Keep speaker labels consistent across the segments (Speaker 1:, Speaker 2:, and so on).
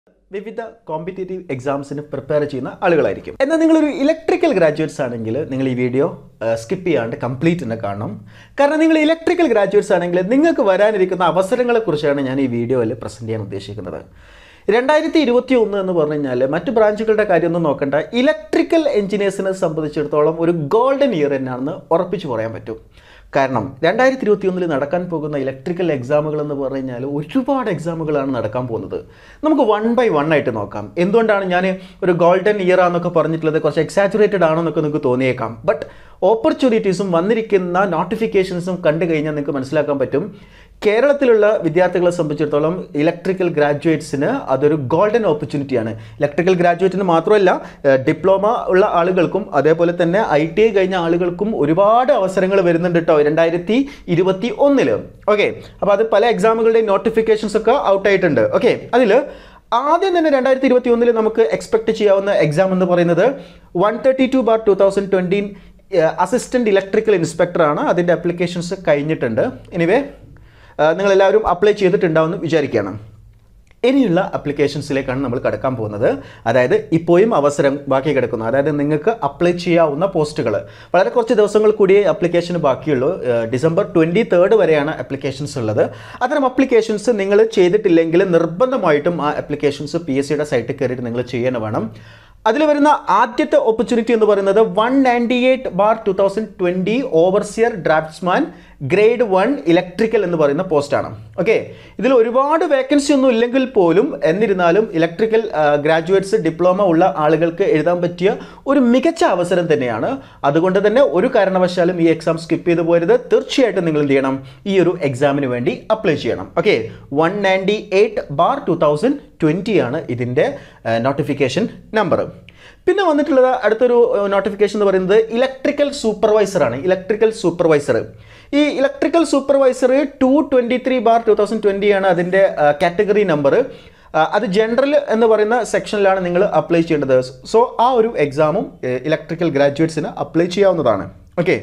Speaker 1: വിവിധ competitive എക്സാംസിന് prepare ചെയ്യുന്ന ആളുകളായിരിക്കും എന്നാൽ നിങ്ങളൊരു ഇലക്ട്രിക്കൽ ഗ്രാജുവേറ്റ്സ് ആണെങ്കിൽ നിങ്ങൾ ഈ വീഡിയോ സ്കിപ്പ് ചെയ്യാണ്ട് കംപ്ലീറ്റ് തന്നെ കാണണം കാരണം നിങ്ങൾ ഇലക്ട്രിക്കൽ ഗ്രാജുവേറ്റ്സ് ആണെങ്കിൽ നിങ്ങൾക്ക് വരാനിരിക്കുന്ന അവസരങ്ങളെക്കുറിച്ചാണ് ഞാൻ ഈ വീഡിയോയിൽ പ്രസൻറ്റ് ചെയ്യാൻ ഉദ്ദേശിക്കുന്നത് രണ്ടായിരത്തി ഇരുപത്തി ഒന്ന് എന്ന് പറഞ്ഞു കഴിഞ്ഞാൽ മറ്റ് ബ്രാഞ്ചുകളുടെ കാര്യമൊന്നും നോക്കണ്ട ഇലക്ട്രിക്കൽ എഞ്ചിനീയേഴ്സിനെ സംബന്ധിച്ചിടത്തോളം ഒരു ഗോൾഡൻ ഇയർ തന്നെയാണെന്ന് ഉറപ്പിച്ച് പറയാൻ പറ്റും കാരണം രണ്ടായിരത്തി ഇരുപത്തി ഒന്നിൽ നടക്കാൻ പോകുന്ന ഇലക്ട്രിക്കൽ എക്സാമുകൾ എന്ന് പറഞ്ഞു കഴിഞ്ഞാൽ ഒരുപാട് എക്സാമുകളാണ് നടക്കാൻ പോകുന്നത് നമുക്ക് വൺ ബൈ വൺ ആയിട്ട് നോക്കാം എന്തുകൊണ്ടാണ് ഞാൻ ഒരു ഗോൾഡൻ ഇയർ ആണെന്നൊക്കെ പറഞ്ഞിട്ടുള്ളത് കുറച്ച് എക്സാജുറേറ്റഡ് ആണെന്നൊക്കെ നിങ്ങൾക്ക് തോന്നിയേക്കാം ബട്ട് ഓപ്പർച്യൂണിറ്റീസും വന്നിരിക്കുന്ന നോട്ടിഫിക്കേഷൻസും കണ്ടു കഴിഞ്ഞാൽ നിങ്ങൾക്ക് മനസ്സിലാക്കാൻ പറ്റും കേരളത്തിലുള്ള വിദ്യാർത്ഥികളെ സംബന്ധിച്ചിടത്തോളം ഇലക്ട്രിക്കൽ ഗ്രാജുവേറ്റ്സിന് അതൊരു ഗോൾഡൻ ഓപ്പർച്യൂണിറ്റിയാണ് ഇലക്ട്രിക്കൽ ഗ്രാജുവേറ്റിന് മാത്രമല്ല ഡിപ്ലോമ ഉള്ള ആളുകൾക്കും അതേപോലെ തന്നെ ഐ ടി ഐ കഴിഞ്ഞ ആളുകൾക്കും ഒരുപാട് അവസരങ്ങൾ വരുന്നുണ്ട് കേട്ടോ രണ്ടായിരത്തി ഇരുപത്തി ഒന്നില് ഓക്കെ അപ്പോൾ അത് പല എക്സാമുകളുടെയും നോട്ടിഫിക്കേഷൻസ് ഒക്കെ ഔട്ട് ആയിട്ടുണ്ട് ഓക്കെ അതിൽ ആദ്യം തന്നെ രണ്ടായിരത്തി ഇരുപത്തി ഒന്നിൽ നമുക്ക് എക്സ്പെക്ട് ചെയ്യാവുന്ന എക്സാം എന്ന് പറയുന്നത് one thirty two bar two thousand twenty assistant electrical ഇൻസ്പെക്ടറാണ് അതിൻ്റെ അപ്ലിക്കേഷൻസ് കഴിഞ്ഞിട്ടുണ്ട് എനിവേ നിങ്ങളെല്ലാവരും അപ്ലൈ ചെയ്തിട്ടുണ്ടാവുമെന്ന് വിചാരിക്കുകയാണ് ഇനിയുള്ള അപ്ലിക്കേഷൻസിലേക്കാണ് നമ്മൾ കടക്കാൻ പോകുന്നത് അതായത് ഇപ്പോഴും അവസരം ബാക്കി കിടക്കുന്നു അതായത് നിങ്ങൾക്ക് അപ്ലൈ ചെയ്യാവുന്ന പോസ്റ്റുകൾ വളരെ കുറച്ച് ദിവസങ്ങൾ കൂടിയേ അപ്ലിക്കേഷന് ബാക്കിയുള്ളൂ ഏഹ് ഡിസംബർ ട്വൻറ്റി തേർഡ് വരെയാണ് അപ്ലിക്കേഷൻസ് ഉള്ളത് അത്തരം അപ്ലിക്കേഷൻസ് നിങ്ങൾ ചെയ്തിട്ടില്ലെങ്കിൽ നിർബന്ധമായിട്ടും ആ അപ്ലിക്കേഷൻസ് പി എസ് സിയുടെ സൈറ്റിൽ കയറിയിട്ട് നിങ്ങൾ ചെയ്യാൻ വേണം അതിൽ വരുന്ന ആദ്യത്തെ ഓപ്പർച്യൂണിറ്റി എന്ന് പറയുന്നത് one ninety eight bar two thousand twenty overseer draftsman grade one electrical എന്ന് പറയുന്ന പോസ്റ്റാണ് ഓക്കെ ഇതിൽ ഒരുപാട് വേക്കൻസി ഒന്നും ഇല്ലെങ്കിൽ പോലും എന്നിരുന്നാലും ഇലക്ട്രിക്കൽ ഗ്രാജുവേറ്റ്സ് ഡിപ്ലോമ ഉള്ള ആളുകൾക്ക് എഴുതാൻ പറ്റിയ ഒരു മികച്ച അവസരം തന്നെയാണ് അതുകൊണ്ട് തന്നെ ഒരു കാരണവശാലും ഈ എക്സാം സ്കിപ്പ് ചെയ്ത് പോരുത് തീർച്ചയായിട്ടും നിങ്ങൾ എന്ത് ചെയ്യണം ഈ ഒരു എക്സാമിന് വേണ്ടി അപ്ലൈ ചെയ്യണം okay one ninety eight bar two thousand twenty ആണ് ഇതിൻ്റെ നോട്ടിഫിക്കേഷൻ നമ്പർ പിന്നെ വന്നിട്ടുള്ളത് അടുത്തൊരു നോട്ടിഫിക്കേഷൻ എന്ന് പറയുന്നത് ഇലക്ട്രിക്കൽ സൂപ്പർവൈസർ ആണ് ഇലക്ട്രിക്കൽ സൂപ്പർവൈസർ ഈ electrical supervisor two twenty three bar two thousand twenty ആണ് അതിൻ്റെ കാറ്റഗറി നമ്പർ അത് ജനറൽ എന്ന് പറയുന്ന സെക്ഷനിലാണ് നിങ്ങൾ അപ്ലൈ ചെയ്യേണ്ടത് സോ ആ ഒരു എക്സാമും ഇലക്ട്രിക്കൽ ഗ്രാജുവേറ്റ്സിന് അപ്ലൈ ചെയ്യാവുന്നതാണ് ഓക്കെ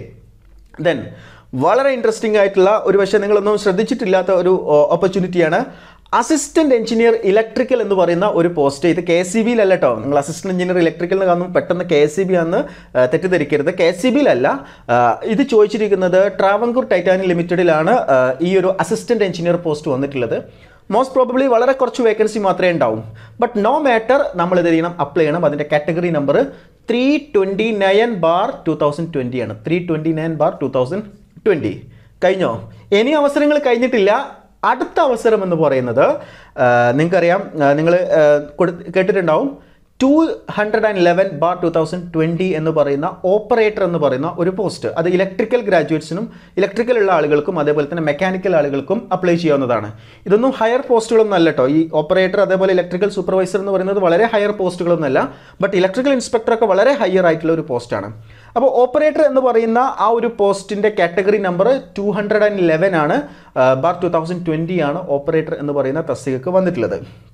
Speaker 1: ദെൻ വളരെ ഇൻട്രസ്റ്റിംഗ് ആയിട്ടുള്ള ഒരു പക്ഷേ നിങ്ങളൊന്നും ശ്രദ്ധിച്ചിട്ടില്ലാത്ത ഒരു ഓപ്പർച്യൂണിറ്റിയാണ് അസിസ്റ്റന്റ് എഞ്ചിനീയർ ഇലക്ട്രിക്കൽ എന്ന് പറയുന്ന ഒരു പോസ്റ്റ് ഇത് കെ സി ബിയിലല്ല കേട്ടോ നിങ്ങൾ അസിസ്റ്റന്റ് എഞ്ചിനീയർ ഇലക്ട്രിക്കൽ എന്ന് കാണുമ്പോൾ പെട്ടെന്ന് കെ സി ബി ആണെന്ന് ആ, തെറ്റിദ്ധരിക്കരുത് കെ സി ബിയിലല്ല ഇത് ചോദിച്ചിരിക്കുന്നത് ട്രാവൻകൂർ ടൈറ്റാനി ലിമിറ്റഡിലാണ് ആ, ഈ ഒരു അസിസ്റ്റന്റ് എഞ്ചിനീയർ പോസ്റ്റ് വന്നിട്ടുള്ളത് മോസ്റ്റ് പ്രോബബ്ലി വളരെ കുറച്ച് വേക്കൻസി മാത്രമേ ഉണ്ടാവും ബട്ട് നോ മാറ്റർ നമ്മൾ ഇത് ചെയ്യണം അപ്ലൈ ചെയ്യണം അതിൻ്റെ category number three twenty nine bar two thousand twenty ആണ് three twenty nine bar two thousand twenty കഴിഞ്ഞോ ഇനി അവസരങ്ങൾ കഴിഞ്ഞിട്ടില്ല അടുത്ത അവസരം എന്ന് പറയുന്നത് നിങ്ങൾക്കറിയാം നിങ്ങൾ കേട്ടിട്ടുണ്ടാവും two hundred and eleven bar two thousand twenty എന്ന് പറയുന്ന ഓപ്പറേറ്റർ എന്ന് പറയുന്ന ഒരു പോസ്റ്റ് അത് ഇലക്ട്രിക്കൽ ഗ്രാജുവേറ്റ്സിനും ഇലക്ട്രിക്കൽ ഉള്ള ആളുകൾക്കും അതേപോലെ തന്നെ മെക്കാനിക്കൽ ആളുകൾക്കും അപ്ലൈ ചെയ്യാവുന്നതാണ് ഇതൊന്നും ഹയർ പോസ്റ്റുകളൊന്നും അല്ല കേട്ടോ ഈ ഓപ്പറേറ്റർ അതേപോലെ ഇലക്ട്രിക്കൽ സൂപ്പർവൈസർ എന്ന് പറയുന്നത് വളരെ ഹയർ പോസ്റ്റുകളൊന്നുമല്ല ബട്ട് ഇലക്ട്രിക്കൽ ഇൻസ്പെക്ടർ ഒക്കെ വളരെ ഹയർ ആയിട്ടുള്ള ഒരു പോസ്റ്റാണ് അപ്പോൾ ഓപ്പറേറ്റർ എന്ന് പറയുന്ന ആ ഒരു പോസ്റ്റിൻ്റെ category number two hundred and eleven ആണ് ബാർ ടു തൗസൻഡ് ട്വൻറ്റി ആണ് ഓപ്പറേറ്റർ എന്ന് പറയുന്ന തസ്തികക്ക് വന്നിട്ടുള്ളത്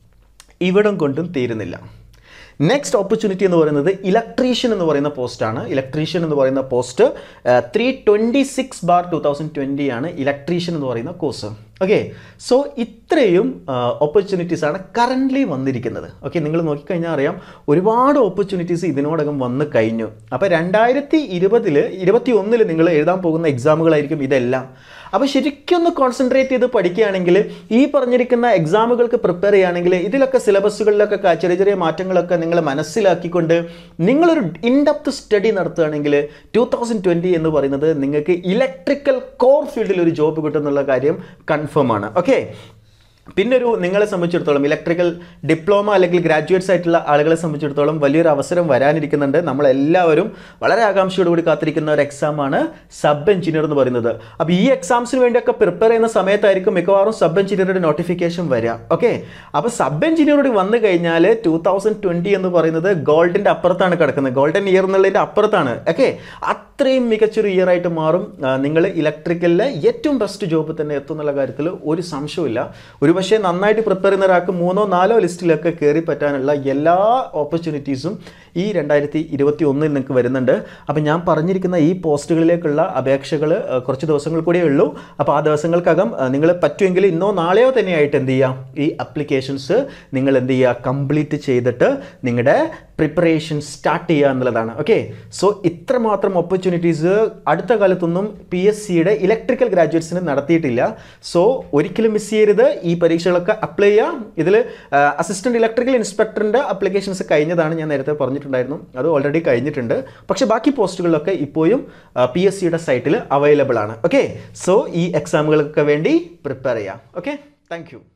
Speaker 1: ഇവിടം കൊണ്ടും തീരുന്നില്ല നെക്സ്റ്റ് ഓപ്പർച്യൂണിറ്റി എന്ന് പറയുന്നത് ഇലക്ട്രീഷ്യൻ എന്ന് പറയുന്ന പോസ്റ്റാണ് ഇലക്ട്രീഷ്യൻ എന്ന് പറയുന്ന post three twenty six bar two thousand twenty ആണ് ഇലക്ട്രീഷ്യൻ എന്ന് പറയുന്ന കോഴ്സ് ഓക്കെ സോ ഇത്രയും ഓപ്പർച്യൂണിറ്റീസ് ആണ് കറൻ്റ്ലി വന്നിരിക്കുന്നത് ഓക്കെ നിങ്ങൾ നോക്കിക്കഴിഞ്ഞാൽ അറിയാം ഒരുപാട് ഓപ്പർച്യൂണിറ്റീസ് ഇതിനോടകം വന്നു കഴിഞ്ഞു അപ്പോൾ രണ്ടായിരത്തി ഇരുപതിൽ ഇരുപത്തി ഒന്നിൽ നിങ്ങൾ എഴുതാൻ പോകുന്ന എക്സാമുകളായിരിക്കും ഇതെല്ലാം അപ്പോൾ ശരിക്കും ഒന്ന് കോൺസെൻട്രേറ്റ് ചെയ്ത് പഠിക്കുകയാണെങ്കിൽ ഈ പറഞ്ഞിരിക്കുന്ന എക്സാമുകൾക്ക് പ്രിപ്പയർ ചെയ്യുകയാണെങ്കിൽ ഇതിലൊക്കെ സിലബസുകളിലൊക്കെ ക- ചെറിയ ചെറിയ മാറ്റങ്ങളൊക്കെ നിങ്ങൾ മനസ്സിലാക്കിക്കൊണ്ട് നിങ്ങളൊരു ഇൻഡെപ്ത് സ്റ്റഡി നടത്തുകയാണെങ്കിൽ ടു തൗസൻഡ് ട്വൻറ്റി എന്ന് പറയുന്നത് നിങ്ങൾക്ക് ഇലക്ട്രിക്കൽ കോർ ഫീൽഡിൽ ഒരു ജോബ് കിട്ടുന്നുള്ള കാര്യം കൺഫേം ആണ് ഓക്കെ പിന്നെ ഒരു നിങ്ങളെ സംബന്ധിച്ചിടത്തോളം ഇലക്ട്രിക്കൽ ഡിപ്ലോമ അല്ലെങ്കിൽ ഗ്രാജുവേറ്റ്സ് ആയിട്ടുള്ള ആളുകളെ സംബന്ധിച്ചിടത്തോളം വലിയൊരു അവസരം വരാനിരിക്കുന്നുണ്ട് നമ്മളെല്ലാവരും വളരെ ആകാംക്ഷയോടുകൂടി കാത്തിരിക്കുന്ന ഒരു എക്സാമാണ് സബ് എഞ്ചിനീയർ എന്ന് പറയുന്നത് അപ്പോൾ ഈ എക്സാംസിന് വേണ്ടിയൊക്കെ പ്രിപ്പയർ ചെയ്യുന്ന സമയത്തായിരിക്കും മിക്കവാറും സബ് എഞ്ചിനീയറുടെ നോട്ടിഫിക്കേഷൻ വരിക ഓക്കെ അപ്പോൾ സബ് എഞ്ചിനീയറോട് വന്നു കഴിഞ്ഞാൽ ടു തൗസൻഡ് ട്വൻറ്റി എന്ന് പറയുന്നത് ഗോൾഡിൻ്റെ അപ്പുറത്താണ് കിടക്കുന്നത് ഗോൾഡൻ ഇയർ എന്നുള്ളതിൻ്റെ അപ്പുറത്താണ് ഓക്കെ അത്രയും മികച്ചൊരു ഇയർ ആയിട്ട് മാറും നിങ്ങൾ ഇലക്ട്രിക്കലിലെ ഏറ്റവും ബെസ്റ്റ് ജോബ് തന്നെ എത്തും എന്നുള്ള കാര്യത്തിൽ ഒരു സംശയമില്ല ഒരുപക്ഷെ നന്നായിട്ട് പ്രിപ്പയർ ചെയ്യുന്ന ഒരാൾക്ക് മൂന്നോ നാലോ ലിസ്റ്റിലൊക്കെ കയറി പറ്റാനുള്ള എല്ലാ ഓപ്പർച്യൂണിറ്റീസും ഈ രണ്ടായിരത്തി ഇരുപത്തി ഒന്നിൽ നിങ്ങൾക്ക് വരുന്നുണ്ട് അപ്പോൾ ഞാൻ പറഞ്ഞിരിക്കുന്ന ഈ പോസ്റ്റുകളിലേക്കുള്ള അപേക്ഷകൾ കുറച്ച് ദിവസങ്ങൾ കൂടിയേ ഉള്ളൂ അപ്പോൾ ആ ദിവസങ്ങൾക്കകം നിങ്ങൾ പറ്റുമെങ്കിൽ ഇന്നോ നാളെയോ തന്നെയായിട്ട് എന്ത് ചെയ്യാം ഈ അപ്ലിക്കേഷൻസ് നിങ്ങൾ എന്ത് ചെയ്യുക കംപ്ലീറ്റ് ചെയ്തിട്ട് നിങ്ങളുടെ പ്രിപ്പറേഷൻ സ്റ്റാർട്ട് ചെയ്യുക എന്നുള്ളതാണ് ഓക്കെ സോ ഇത്രമാത്രം ഓപ്പർച്യൂണിറ്റീസ് അടുത്ത കാലത്തൊന്നും പി എസ് സിയുടെ ഇലക്ട്രിക്കൽ ഗ്രാജുവേറ്റ്സിന് നടത്തിയിട്ടില്ല സോ ഒരിക്കലും മിസ് ചെയ്യരുത് ഈ പരീക്ഷകളൊക്കെ അപ്ലൈ ചെയ്യാം ഇതിൽ അസിസ്റ്റന്റ് ഇലക്ട്രിക്കൽ ഇൻസ്പെക്ടറിൻ്റെ അപ്ലിക്കേഷൻസ് കഴിഞ്ഞതാണ് ഞാൻ നേരത്തെ പറഞ്ഞിട്ടുണ്ടായിരുന്നു അത് ഓൾറെഡി കഴിഞ്ഞിട്ടുണ്ട് പക്ഷേ ബാക്കി പോസ്റ്റുകളിലൊക്കെ ഇപ്പോഴും പി എസ് സിയുടെ സൈറ്റിൽ അവൈലബിൾ ആണ് ഓക്കെ സോ ഈ എക്സാമുകൾക്ക് വേണ്ടി പ്രിപ്പയർ ചെയ്യാം ഓക്കെ താങ്ക്